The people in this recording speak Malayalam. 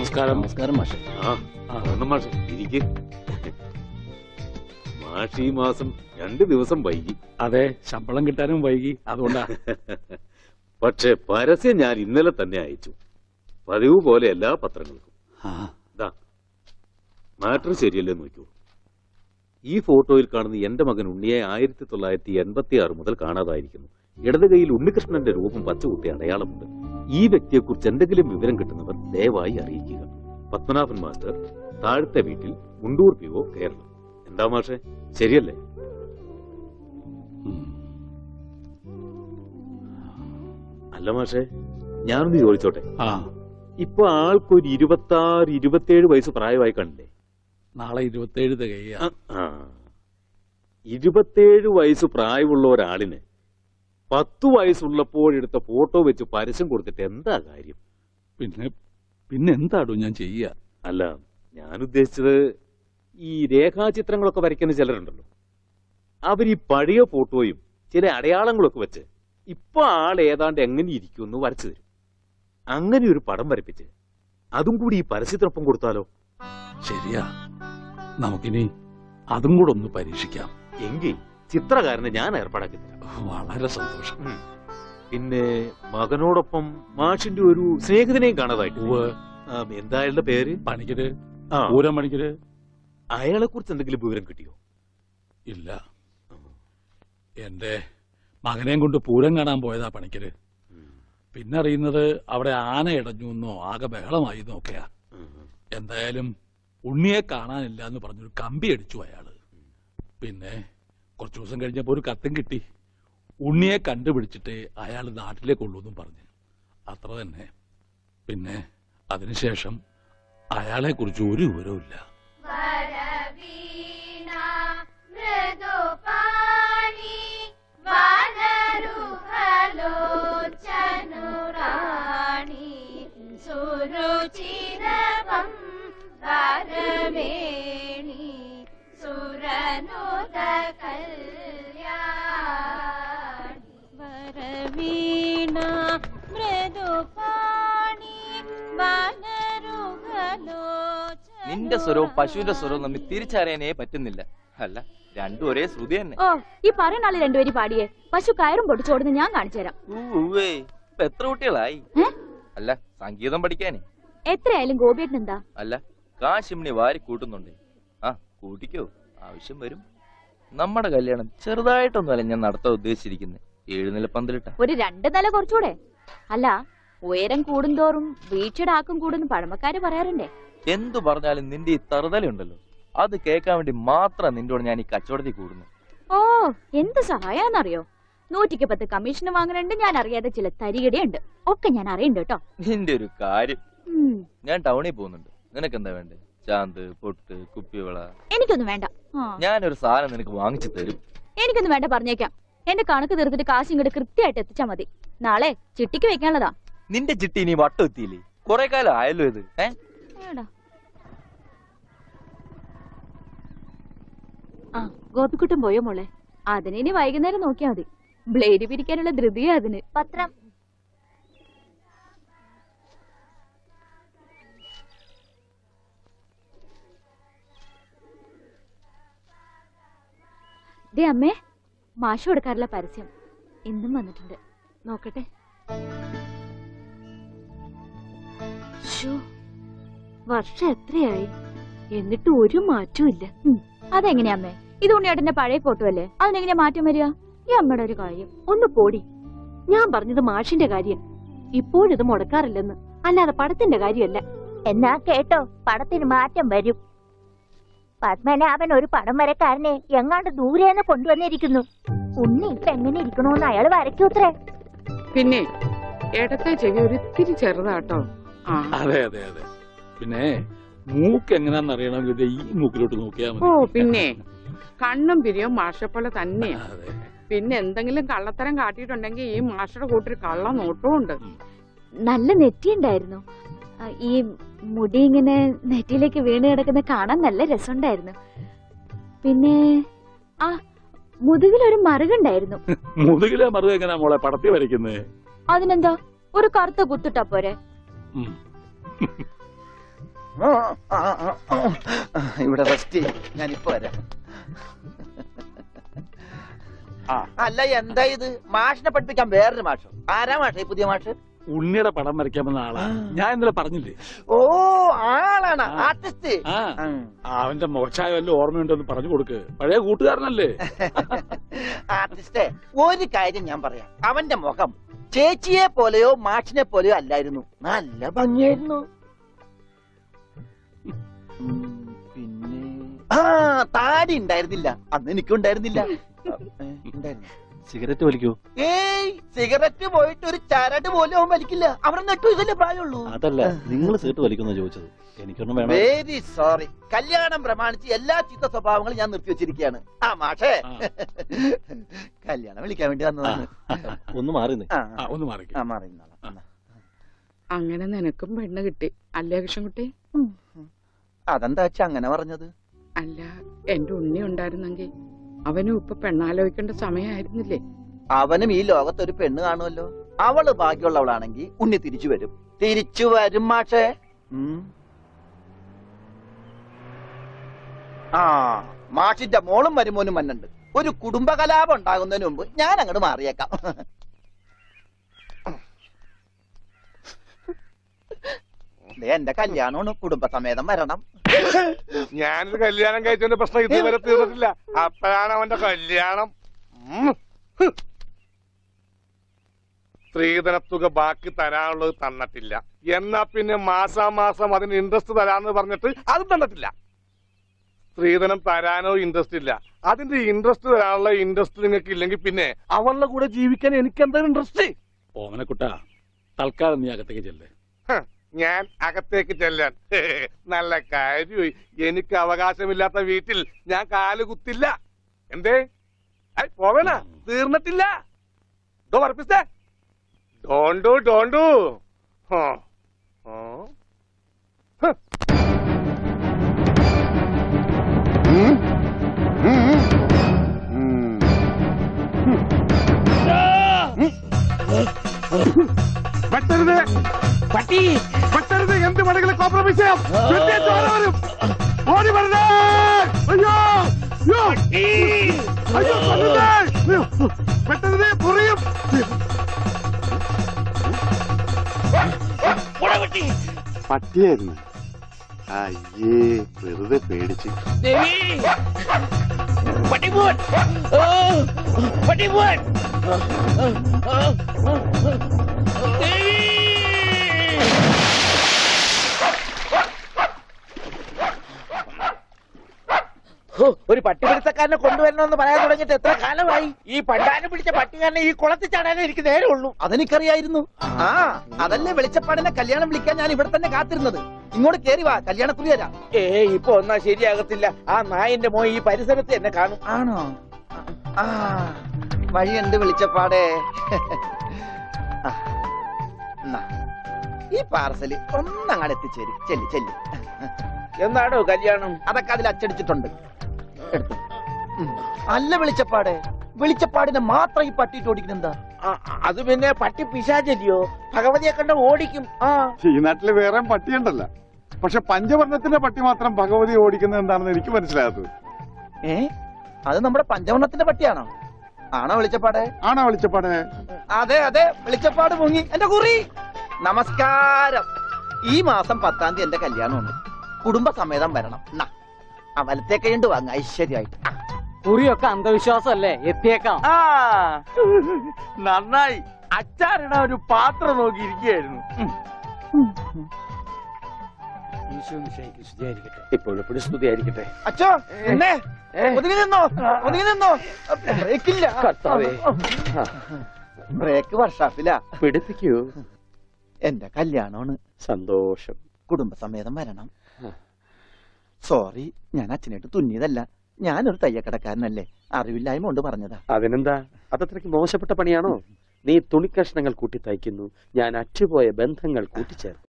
നമസ്കാരം നമസ്കാരം മാഷെ ആ വരണം മാഷ് ഇരിക്ക് മാഷ് ഈ മാസം രണ്ട് ദിവസം വൈകി അതെ ശമ്പളം കിട്ടാനും വൈകി അതുകൊണ്ടാ പക്ഷെ പരസ്യം ഞാൻ ഇന്നലെ തന്നെ അയച്ചു പതിവ് പോലെ എല്ലാ പത്രങ്ങൾക്കും ആ, ഇതാ മാറ്റർ ശരിയല്ലേ നോക്കൂ ഈ ഫോട്ടോയിൽ കാണുന്ന എന്റെ മകൻ ഉണ്ണിയെ ആയിരത്തി തൊള്ളായിരത്തി എൺപത്തി ആറ് മുതൽ കാണാതായിരിക്കുന്നു ഇടത് കൈയിൽ ഉണ്ണികൃഷ്ണന്റെ രൂപം പച്ചകുത്തി അടയാളമുണ്ട് ഈ വ്യക്തിയെക്കുറിച്ച് എന്തെങ്കിലും വിവരം കിട്ടുന്നവർ ദയവായി അറിയിക്കുക പത്മനാഭൻ മാസ്റ്റർ താഴത്തെ വീട്ടിൽ മുണ്ടൂർ പി ഒ കേരളം എന്താ മാഷെ ശരിയല്ലേ ഉം. അല്ല മാഷെ ഞാനൊന്ന് ചോദിച്ചോട്ടെ ആ ഇപ്പൊ ആൾക്കൊരു ഇരുപത്തി ആറ് ഇരുപത്തിയേഴ് വയസ്സ് പ്രായമായി കണ്ടില്ലേ നാളെ ഇരുപത്തേഴ് തികയ ആ, ആ. ഇരുപത്തേഴ് വയസ്സ് പ്രായമുള്ള ഒരാളിന് പത്തു വയസ്സുള്ളപ്പോഴെടുത്ത ഫോട്ടോ വെച്ച് പരസ്യം കൊടുത്തിട്ട് എന്താ കാര്യം പിന്നെ പിന്നെ എന്താടോ ഞാൻ ചെയ്യുക അല്ല ഞാൻ ഉദ്ദേശിച്ചത് ഈ രേഖാചിത്രങ്ങളൊക്കെ വരയ്ക്കുന്ന ചിലരുണ്ടല്ലോ അവർ ഈ പഴയ ഫോട്ടോയും ചില അടയാളങ്ങളൊക്കെ വെച്ച് ഇപ്പൊ ആൾ ഏതാണ്ട് എങ്ങനെ ഇരിക്കുമെന്ന് വരച്ചു തരും അങ്ങനെ ഒരു പടം വരപ്പിച്ച് അതും കൂടി ഈ പരസ്യത്തിനൊപ്പം കൊടുത്താലോ ശരിയാ നമുക്കിനി അതും കൂടെ ഒന്ന് പരീക്ഷിക്കാം എങ്കിൽ ചിത്രകാരനെ ഞാൻ ഏർപ്പാടാക്കി തരാം വളരെ സന്തോഷം ഉം. പിന്നെ മകനോടൊപ്പം മാഷിന്റെ ഒരു സ്നേഹിതനെയും കാണാതായിട്ട് ഉവ്വ് എന്താ അയാളുടെ പേര് പണിക്കര് ആ പൂരം പണിക്കര് അയാളെ കുറിച്ച് എന്തെങ്കിലും വിവരം കിട്ടിയോ ഇല്ല എന്റെ മകനെയും കൊണ്ട് പൂരം കാണാൻ പോയതാ പണിക്കര് പിന്നെ അറിയുന്നത് അവിടെ ആന ഇടഞ്ഞു എന്നോ ആകെ ബഹളമായി എന്നൊക്കെയാ എന്തായാലും ഉണ്ണിയെ കാണാനില്ല എന്ന് പറഞ്ഞൊരു കമ്പി അടിച്ചു അയാള് പിന്നെ കുറച്ചു ദിവസം കഴിഞ്ഞപ്പോ ഒരു കത്തും കിട്ടി ഉണ്ണിയെ കണ്ടുപിടിച്ചിട്ട് അയാൾ നാട്ടിലേക്ക് ഉള്ളൂന്നും പറഞ്ഞു അത്ര തന്നെ പിന്നെ അതിനുശേഷം അയാളെ കുറിച്ച് ഒരു വിവരവുമില്ല വരവീണ മൃദുപാണി വനരുഹലോചനുറാണി സുരുചിരവം വരവേണി സുരനുത കല്യാണി വരവീണ മൃദുപാണി വനരുഹലോചന നിന്റെ സ്വരവും പശുവിന്റെ സ്വരവും തമ്മിൽ തിരിച്ചറിയാനേ പറ്റുന്നില്ല അല്ല രണ്ടും ഒരേ ശ്രുതി തന്നെ ഓ ഈ പറയുന്ന ആള് രണ്ടുപേരും പാടിയേ പശു കയറും പൊട്ടിച്ചോടുന്ന് ഞാൻ കാണിച്ചു തരാം ഊവേ ഇപ്പൊ എത്ര കുട്ടികളായി ഏ? അല്ല സംഗീതം പഠിക്കാനേ എത്രയായാലും ഗോപിയേട്ടൻ എന്താ അല്ല കാശിമിനി വാരി കൂട്ടുന്നുണ്ട് ആ കൂട്ടിക്കോ ആവശ്യം വരും നമ്മുടെ കല്യാണം ചെറുതായിട്ടൊന്നുമല്ല ഞാൻ നടത്താൻ ഉദ്ദേശിച്ചിരിക്കുന്നത് ഏഴുനില പന്തലിട്ട ഒരു രണ്ട് നില കുറച്ചുകൂടെ അല്ല ഉയരം കൂടുന്തോറും വീഴ്ചയുടെ ആക്കും കൂടുന്നു പഴമക്കാര് പറയാറുണ്ടേ എന്തു പറഞ്ഞാലും നിന്റെ ഈ തറുതലുണ്ടല്ലോ അത് കേൾക്കാൻ വേണ്ടി മാത്രം നിന്നോട് ഞാൻ ഈ കച്ചവടത്തിൽ കൂടുന്നു ഓ എന്ത് സഹായാന്നറിയോ നൂറ്റിക്ക് പത്ത് കമ്മീഷൻ വാങ്ങുന്നുണ്ട് ഞാൻ അറിയാതെ ചില തരികടയുണ്ട് ഒക്കെ ഞാൻ അറിയണ്ട് കേട്ടോ നിന്റെ ഒരു കാര്യം ഉം, ഞാൻ ടൗണിൽ പോകുന്നുണ്ട് നിനക്ക് എന്താ വേണ്ടേ ചാന്ത് പൊട്ട് കുപ്പിവള എനിക്കൊന്നും വേണ്ട ആ, ഞാനൊരു സാധനം നിനക്ക് വാങ്ങിച്ചു തരും എനിക്കൊന്നും വേണ്ട പറഞ്ഞേക്കാം എന്റെ കണക്ക് തീർത്തിട്ട് കാശ് ഇങ്ങോട്ട് കൃത്യമായിട്ട് എത്തിച്ചാ മതി നാളെ ചിട്ടിക്ക് വെക്കാനുള്ളതാ നിന്റെ ചിട്ടി ഇനി വട്ടം എത്തിയില്ലേ കുറെ കാലം ആയല്ലോ ഇത് ഏ ഏടാ. ആ ഗോപിക്കുട്ടൻ പോയോ മോളെ അതിന് ഇനി വൈകുന്നേരം നോക്കിയാ മതി ബ്ലേഡ് പിരിക്കാനുള്ള ധൃതിയാ അതിന് പത്രം ദേ അമ്മേ മാഷ് കൊടുക്കാറുള്ള പരസ്യം ഇന്നും വന്നിട്ടുണ്ട് നോക്കട്ടെ ശ്ശോ, വർഷം എത്രയായി എന്നിട്ട് ഒരു മാറ്റവും ഇല്ല അതെങ്ങനെയാ അമ്മേ ഇത് ഉണ്ണിയേട്ടന്റെ പഴയ ഫോട്ടോ അല്ലേ അതിനെങ്ങനെയാ മാറ്റം വരിക ഈ അമ്മയുടെ ഒരു കാര്യം ഒന്ന് പോടി ഞാൻ പറഞ്ഞത് മാഷിന്റെ കാര്യം ഇപ്പോഴിത് മുടക്കാറില്ലെന്ന് അല്ലാതെ പടത്തിന്റെ കാര്യമല്ല എന്നാ കേട്ടോ പടത്തിന് മാറ്റം വരും പത്മനാഭൻ ഒരു പടം വരക്കാരനെ എങ്ങാണ്ട് ദൂരെന്ന് കൊണ്ടുവന്നിരിക്കുന്നു ഉണ്ണി ഇപ്പൊ എങ്ങനെ ഇരിക്കണോന്ന് അയാൾ വരയ്ക്കൂത്രേ പിന്നെ ഇടത്തെ ചെവി ഒരിത്തിരി ചെറുതാട്ടോ ആ അതെ അതെ അതെ പിന്നെ മൂക്ക് എങ്ങനെയാന്ന് അറിയണമെങ്കിൽ ദേ ഈ മൂക്കിലോട്ട് നോക്കിയാൽ ഓ മതി പിന്നെ കണ്ണും പിരിയും മാഷപ്പോലെ തന്നെ അതെ പിന്നെ എന്തെങ്കിലും കള്ളത്തരം കാട്ടിയിട്ടുണ്ടെങ്കിൽ ഈ മാഷയുടെ കൂട്ടൊരു കള്ള നോട്ടവും ഉണ്ട് നല്ല നെറ്റിയുണ്ടായിരുന്നു ആ, ഈ മുടി ഇങ്ങനെ നെറ്റിയിലേക്ക് വീണ് കിടക്കുന്ന കാണാൻ നല്ല രസമുണ്ടായിരുന്നു പിന്നെ ആ മുതുകിലൊരു മറുകുണ്ടായിരുന്നു മുതുകിലെ മറുക എങ്ങനെയാ മോളെ പടത്തി വരയ്ക്കുന്നത് അതിനെന്താ ഒരു കറുത്ത കുത്തിട്ടാ പോരെ ആ, ആ, ആ. ഇവിടെ റെസ്റ്റ് ഞാനിപ്പോ വരാം ആ. അല്ല എന്താ ഇത് മാഷിനെ പഠിപ്പിക്കാൻ വേറൊരു മാഷോ ആരാ മാഷ ഈ പുതിയ മാഷ് ഉണ്ണിയുടെ പടം വരയ്ക്കാമെന്ന ആളാ ഞാൻ ഇന്നലെ പറഞ്ഞില്ലേ ഓ ആളാണ് ആ. ആർട്ടിസ്റ്റ് ആ അവന്റെ മുഖച്ചായ വല്ല ഓർമ്മയുണ്ടെന്ന് പറഞ്ഞു കൊടുക്ക് പഴയ കൂട്ടുകാരനല്ലേ ആർട്ടിസ്റ്റേ ഒരു കാര്യം ഞാൻ പറയാം അവന്റെ മുഖം ചേച്ചിയെ പോലെയോ മാഷിനെ പോലെയോ അല്ലായിരുന്നു നല്ല ഭംഗിയായിരുന്നു ഉം, പിന്നെ ആ താടി ഉണ്ടായിരുന്നില്ല അന്ന് എനിക്കും ഉണ്ടായിരുന്നില്ല ഏ, ഉണ്ടായിരുന്നു. സിഗരറ്റ് വലിക്കൂ ഏയ് സിഗരറ്റ് പോയിട്ട് ഒരു ചരട് പോലും അവൻ വലിക്കില്ല അവിടെ നെട്ടു ഇതല്ലേ പ്രായമുള്ളൂ അതല്ല നിങ്ങൾ സീട്ട് വലിക്കുന്ന ചോദിച്ചത് എനിക്കൊന്നും വേണം വെരി സോറി കല്യാണം പ്രമാണിച്ച് എല്ലാ ചീത്ത സ്വഭാവങ്ങളും ഞാൻ നിർത്തി വെച്ചിരിക്കുകയാണ് ആ മാഷേ ആ. കല്യാണം വിളിക്കാൻ വേണ്ടി വന്നതാണ് ഒന്ന് മാറി ആ, ആ ഒന്ന് മാറിക്കും ആ മാറി നിന്നോളാം. എന്നാ. അങ്ങനെ നിനക്കും പെണ്ണ് കിട്ടി അല്ലേ കൃഷ്ണൻകുട്ടി അതെന്താ വെച്ചാ അങ്ങനെ പറഞ്ഞത് അല്ല എന്റെ ഉണ്ണി ഉണ്ടായിരുന്നെങ്കിൽ അവനും ഇപ്പൊ പെണ്ണാലോചിക്കേണ്ട സമയമായിരുന്നില്ലേ അവനും ഈ ലോകത്ത് ഒരു പെണ്ണ് കാണുമല്ലോ അവള് ഭാഗ്യമുള്ളവളാണെങ്കിൽ ഉണ്ണി തിരിച്ചു വരും തിരിച്ചു വരും മാഷേ ഉം. ആ മാഷിന്റെ മോളും മരുമോനും വന്നുണ്ട് ഒരു കുടുംബകലാപം ഉണ്ടാകുന്നതിന് മുമ്പ് ഞാൻ അങ്ങോട്ട് മാറിയേക്കാം ദേ, എന്റെ കല്യാണമാണ് കുടുംബസമേതം വരണം ഞാനൊരു കല്യാണം കഴിച്ചതിന്റെ പ്രശ്നം ഇതുവരെ തീർന്നിട്ടില്ല അപ്പോഴാണ് അവന്റെ കല്യാണം ഉം. ഹ്. സ്ത്രീധനത്തുക ബാക്കി തരാനുള്ളത് തന്നിട്ടില്ല എന്നാ പിന്നെ മാസാമാസം അതിന് ഇൻട്രസ്റ്റ് തരാന്ന് പറഞ്ഞിട്ട് അതും തന്നിട്ടില്ല സ്ത്രീധനം തരാനോ ഇൻട്രസ്റ്റ് ഇല്ല അതിന്റെ ഇൻട്രസ്റ്റ് തരാനുള്ള ഇൻട്രസ്റ്റ് നിങ്ങൾക്ക് ഇല്ലെങ്കിൽ പിന്നെ അവളുടെ കൂടെ ജീവിക്കാൻ എനിക്ക് എന്താ ഇൻട്രസ്റ്റ് ഓമനക്കുട്ട തൽക്കാലം നീ അകത്തേക്ക് ചെല്ലേ ഞാൻ അകത്തേക്ക് ചെല്ലാൻ നല്ല കാര്യമായി എനിക്ക് അവകാശമില്ലാത്ത വീട്ടിൽ ഞാൻ കാല് കുത്തില്ല എന്തേ ഐ, പോവേണ തീർന്നിട്ടില്ല ഡോ പറപ്പിച്ചേ ഡോണ്ടു ഡോണ്ടു ഹോ. ഹോ. ഹ്. ഉം. ഉം. ഉം. ഉം. വെട്ടരുത് പട്ടി വെട്ടരുത് എന്ത് വേണമെങ്കിലും കോംപ്രമൈസ് ചെയ്യാം വെട്ടിയ ചോര വരും ഓടി വരണേ അയ്യോ അയ്യോ അയ്യോ കൊല്ലണ്ടേ അയ്യോ വെട്ടരുത് മുറിയും പട്ടിയായിരുന്നു അയ്യേ വെറുതെ പേടിച്ച് ഒരു പട്ടിപിടുത്തക്കാരനെ കൊണ്ടുവരണമെന്ന് പറയാൻ തുടങ്ങിയിട്ട് എത്ര കാലമായി ഈ പണ്ടാരം പിടിച്ച പട്ടിക്കാരനെ ഈ കുളത്തിൽ ചാടാനേ എനിക്ക് നേരമുള്ളൂ അതെനിക്കറിയായിരുന്നു ആ അതല്ലേ വെളിച്ചപ്പാടിനെ കല്യാണം വിളിക്കാൻ ഞാൻ ഇവിടെ തന്നെ കാത്തിരുന്നത് ഇങ്ങോട്ട് കേറി വാ കല്യാണക്കുറി തരാം ഏ ഇപ്പൊ ഒന്നാ ശരിയാകത്തില്ല ആ നായന്റെ മോൻ ഈ പരിസരത്ത് എന്നെ കാണും ആണോ ആ വഴിയുണ്ട് വെളിച്ചപ്പാടേ ആ, എന്നാ, ഈ പാർസല് ഒന്നങ്ങാട് എത്തിച്ചേരും ചെല്ലി ചെല്ലി എന്നാണോ കല്യാണം അതൊക്കെ അതിൽ അച്ചടിച്ചിട്ടുണ്ട് എടുത്തു ഉം. അല്ല വെളിച്ചപ്പാടെ വെളിച്ചപ്പാടിനെ മാത്രം ഈ പട്ടിയിട്ട് ഓടിക്കുന്ന എന്താ ആ, അത് പിന്നെ പട്ടി പിശാചല്ലിയോ ഭഗവതിയെ കണ്ട ഓടിക്കും ആ ഈ നാട്ടില് വേറെ പട്ടിയുണ്ടല്ല പക്ഷെ പഞ്ചവർണ്ണത്തിന്റെ പട്ടി മാത്രം ഭഗവതി ഓടിക്കുന്നത് എന്താണെന്ന് എനിക്ക് മനസ്സിലാകാത്തത് ഏ അത് നമ്മുടെ പഞ്ചവർണ്ണത്തിന്റെ പട്ടിയാണോ ആണോ വെളിച്ചപ്പാടെ ആണോ വിളിച്ചപ്പാടെ അതെ അതെ വെളിച്ചപ്പാട് മുങ്ങി എന്റെ കുറി നമസ്കാരം ഈ മാസം പത്താം തീയതി എന്റെ കല്യാണമുണ്ട് കുടുംബസമേതം വരണം എന്നാ ആ വലത്തെ കൈണ്ട് വാങ്ങ ഐശ്വര്യമായിട്ട് ആ. കുറിയൊക്കെ അന്ധവിശ്വാസമല്ലേ എത്തിയേക്കാം ആ നന്നായി അച്ചാറിട ഒരു പാത്രം നോക്കി ഇരിക്കുകയായിരുന്നു ഇപ്പോഴെപ്പോഴും സ്തുതിയായിരിക്കട്ടെ അച്ഛോ എന്നെ ഒതുങ്ങി നിന്നോ ഒതുങ്ങി നിന്നോ ബ്രേക്കില്ല കർത്താവേ. ബ്രേക്ക് വർഷാപ്പില പിടിപ്പിക്കൂ എന്റെ കല്യാണമാണ് സന്തോഷം കുടുംബസമേതം വരണം സോറി ഞാൻ അച്ഛനായിട്ട് തുന്നിയതല്ല ഞാനൊരു തയ്യക്കടക്കാരനല്ലേ അറിവില്ലായ്മ കൊണ്ട് പറഞ്ഞതാ അതിനെന്താ അതത്രയ്ക്ക് മോശപ്പെട്ട പണിയാണോ നീ തുണിക്കഷ്ണങ്ങൾ കൂട്ടി തയ്ക്കുന്നു ഞാൻ അറ്റുപോയ ബന്ധങ്ങൾ കൂട്ടിച്ചേർക്കും